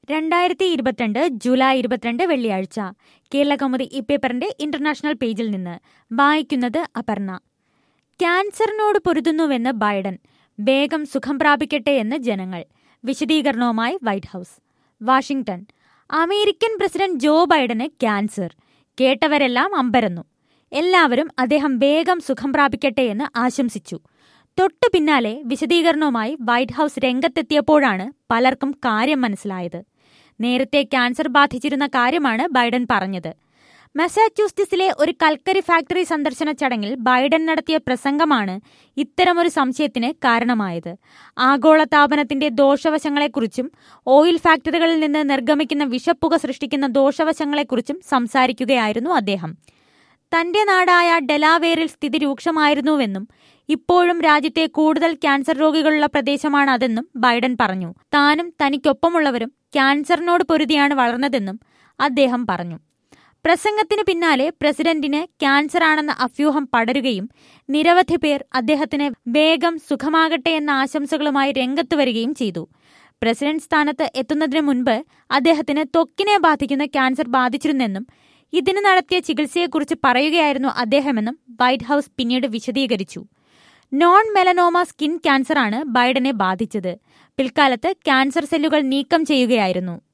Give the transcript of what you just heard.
രണ്ടായിരത്തി ഇരുപത്തിരണ്ട് ജൂലൈ ഇരുപത്തിരണ്ട് വെള്ളിയാഴ്ച കേരളകൗമുദി ഈ പേപ്പറിന്റെ ഇന്റർനാഷണൽ പേജിൽ നിന്ന് വായിക്കുന്നത് അപർണ ക്യാൻസറിനോട് പൊരുതുന്നുവെന്ന് ബൈഡൻ വേഗം സുഖം പ്രാപിക്കട്ടെ എന്ന് ജനങ്ങൾ വിശദീകരണവുമായി white house Washington American president Joe ബൈഡന് ക്യാൻസർ കേട്ടവരെല്ലാം അമ്പരന്നു എല്ലാവരും അദ്ദേഹം വേഗം സുഖം പ്രാപിക്കട്ടെ എന്ന് ആശംസിച്ചു തൊട്ടു പിന്നാലെ വിശദീകരണവുമായി വൈറ്റ് ഹൌസ് രംഗത്തെത്തിയപ്പോഴാണ് പലർക്കും കാര്യം മനസ്സിലായത് നേരത്തെ ക്യാൻസർ ബാധിച്ചിരുന്ന കാര്യമാണ് ബൈഡൻ പറഞ്ഞത് മസാച്യൂസറ്റ്സിലെ ഒരു കൽക്കരി ഫാക്ടറി സന്ദർശന ചടങ്ങിൽ ബൈഡൻ നടത്തിയ പ്രസംഗമാണ് ഇത്തരമൊരു സംശയത്തിന് കാരണമായത് ആഗോളതാപനത്തിന്റെ ദോഷവശങ്ങളെക്കുറിച്ചും ഓയിൽ ഫാക്ടറികളിൽ നിന്ന് നിർഗമിക്കുന്ന വിഷപ്പുക സൃഷ്ടിക്കുന്ന ദോഷവശങ്ങളെക്കുറിച്ചും സംസാരിക്കുകയായിരുന്നു അദ്ദേഹം തന്റെ നാടായ ഡെലാവേറിൽ സ്ഥിതി രൂക്ഷമായിരുന്നുവെന്നും ഇപ്പോഴും രാജ്യത്തെ കൂടുതൽ ക്യാൻസർ രോഗികളുള്ള പ്രദേശമാണ് അതെന്നും ബൈഡൻ പറഞ്ഞു താനും തനിക്കൊപ്പമുള്ളവരും ക്യാൻസറിനോട് പൊരുതിയാണ് വളർന്നതെന്നും അദ്ദേഹം പറഞ്ഞു പ്രസംഗത്തിന് പിന്നാലെ പ്രസിഡന്റിന് ക്യാൻസർ ആണെന്ന അഭ്യൂഹം പടരുകയും നിരവധി പേർ അദ്ദേഹത്തിന് വേഗം സുഖമാകട്ടെ എന്ന ആശംസകളുമായി രംഗത്ത് വരികയും ചെയ്തു പ്രസിഡന്റ് സ്ഥാനത്ത് എത്തുന്നതിന് മുൻപ് അദ്ദേഹത്തിന് ത്വക്കിനെ ബാധിക്കുന്ന ക്യാൻസർ ബാധിച്ചിരുന്നെന്നും ഇതിന് നടത്തിയ ചികിത്സയെക്കുറിച്ച് പറയുകയായിരുന്നു അദ്ദേഹമെന്നും വൈറ്റ് ഹൌസ് പിന്നീട് വിശദീകരിച്ചു നോൺ മെലനോമ സ്കിൻ ക്യാൻസറാണ് ബൈഡനെ ബാധിച്ചത് പിൽക്കാലത്ത് ക്യാൻസർ സെല്ലുകൾ നീക്കം ചെയ്യുകയായിരുന്നു